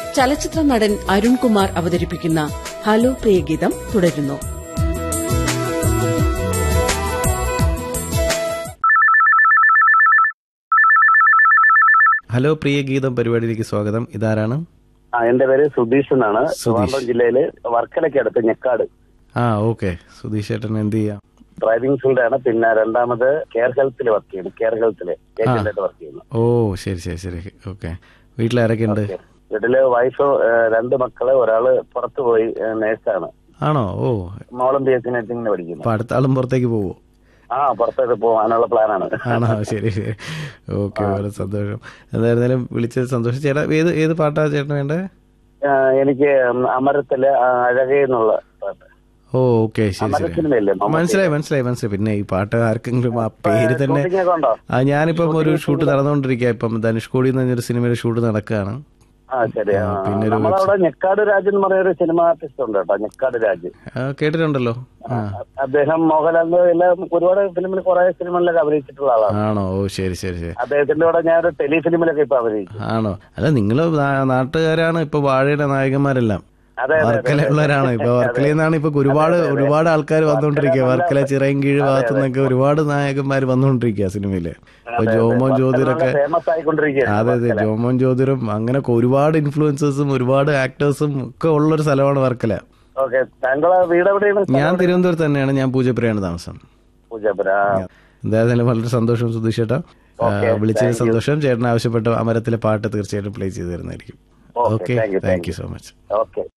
ചലച്ചിത്ര നടൻ അരുൺകുമാർ അവതരിപ്പിക്കുന്ന ഹലോ പ്രിയഗീതം തുടരുന്നു ഹലോ പ്രിയ ഗീതം പരിപാടിയിലേക്ക് സ്വാഗതം ഇതാരാണ് ആ എന്റെ പേര് സുധീഷ് എന്നാണ് സുധീഷ്. ട്രിവാൻഡ്രം ജില്ലയില് വർക്കലയ്ക്ക് അടുത്ത് ഞെക്കാട് ആ ഓക്കെ സുധീഷ് ചേട്ടൻ എന്ത് ചെയ്യാം ഡ്രൈവിംഗ് ഫീൽഡാണ് പിന്നെ രണ്ടാമത് കെയർ ഹെൽത്തിൽ വർക്ക് ചെയ്യുന്നു കെയർ ഹെൽത്തില് ഏജന്റായിട്ട് വർക്ക് ചെയ്യുന്നു ഓ ശരി ശരി ശരി ഓക്കെ വീട്ടിലാരൊക്കെ ഉണ്ട് വീട്ടില് വൈഫ് രണ്ട് മക്കള് ഒരാള് പുറത്തു പോയി നേഴ്സാണ് ആണോ ഓ മോളും ബി എസ് സി നഴ്സിംഗിന് പഠിക്കുന്നു അപ്പൊ അടുത്ത ആളും പുറത്തേക്ക് പോവോ ആ പുറത്തോട്ട് പോകാനുള്ള പ്ലാനാണ് ആണോ ശരി ശരി ഓക്കെ വളരെ സന്തോഷം എന്തായിരുന്നാലും വിളിച്ചത് സന്തോഷം ചേട്ടാ ഏത് ഏത് പാട്ടാ ചേട്ടന് വേണ്ടേ ആ, എനിക്ക് അമരത്തില് ആ അഴകേ എന്നുള്ള പാട്ട് ഓ ഓക്കെ ശരി ശരി അമരത്തിനല്ലേ മനസ്സിലായി മനസ്സിലായി മനസ്സിലായി പിന്നെ ഈ പാട്ട് ആർക്കെങ്കിലും ആ പേര് തന്നെ ഷൂട്ടിംഗ് ഒക്കെ ഉണ്ടോ ആ ഞാനിപ്പം ഒരു ഷൂട്ട് നടന്നുകൊണ്ടിരിക്കുക ഇപ്പം ധനുഷ്കോടി എന്ന് പറഞ്ഞൊരു സിനിമയുടെ ഷൂട്ട് നടക്കുകയാണ് ആ ശരി ആ. പിന്നെ ഒരു നമ്മളവിടെ ഞെക്കാട് രാജ് എന്ന് പറയുന്ന ഒരു സിനിമ ആർട്ടിസ്റ്റ് ഉണ്ട് കേട്ടോ ഞെക്കാട് രാജ് ആ, കേട്ടിട്ടുണ്ടല്ലോ ആ അദ്ദേഹം മോഹൻലാലിന്റെ എല്ലാം ഒരുപാട് ഫിലിമിൽ കുറെ സിനിമകളിലൊക്കെ അഭിനയിച്ചിട്ടുള്ള ആളാണ് ആണോ ഓ ശരി ശരി ശരി അദ്ദേഹത്തിന്റെ കൂടെ ഞാൻ ഒരു ടെലിഫിലിമിലൊക്കെ ഇപ്പൊ അഭിനയിച്ചു ആണോ അല്ല നിങ്ങൾ നാട്ടുകാരാണ് ഇപ്പൊ വാഴയുടെ നായകന്മാരെല്ലാം അതെ, അതെ, വർക്കലയുള്ളവരാണ് ഇപ്പൊ വർക്കലയിൽ നിന്നാണ് ഇപ്പൊ ഒരുപാട് ഒരുപാട് ആൾക്കാർ വന്നുകൊണ്ടിരിക്കുക വർക്കല ചിറയൻകീഴ് ഭാഗത്തു നിന്നൊക്കെ ഒരുപാട് നായകന്മാർ വന്നുകൊണ്ടിരിക്കുക സിനിമയില് ഇപ്പൊ ജോമോൻ ജ്യോതിരൊക്കെ ഫേമസ് ആയിക്കൊണ്ടിരിക്കുകയാണ് അതെ അതെ ജോമോൻ ജ്യോതിരും അങ്ങനെയൊക്കെ ഒരുപാട് ഇൻഫ്ലുവൻസേഴ്സും ഒരുപാട് ആക്ടേഴ്സും ഒക്കെ ഉള്ളൊരു സ്ഥലമാണ് വർക്കല ഓക്കെ താങ്കളെ വീട് എവിടെയാണ് ഞാൻ തിരുവനന്തപുരത്ത് തന്നെയാണ് ഞാൻ പൂജപ്പുരയാണ് താമസം പൂജാപുര എന്തായാലും വളരെ സന്തോഷം സുധീഷ് ചേട്ടാ Okay, വിളിച്ചതിന് സന്തോഷം ചേട്ടൻ ആവശ്യപ്പെട്ട അമരത്തിലെ പാട്ട് തീർച്ചയായിട്ടും പ്ലേ ചെയ്തു തരുന്നതായിരിക്കും Okay, okay thank you, thank thank you so much okay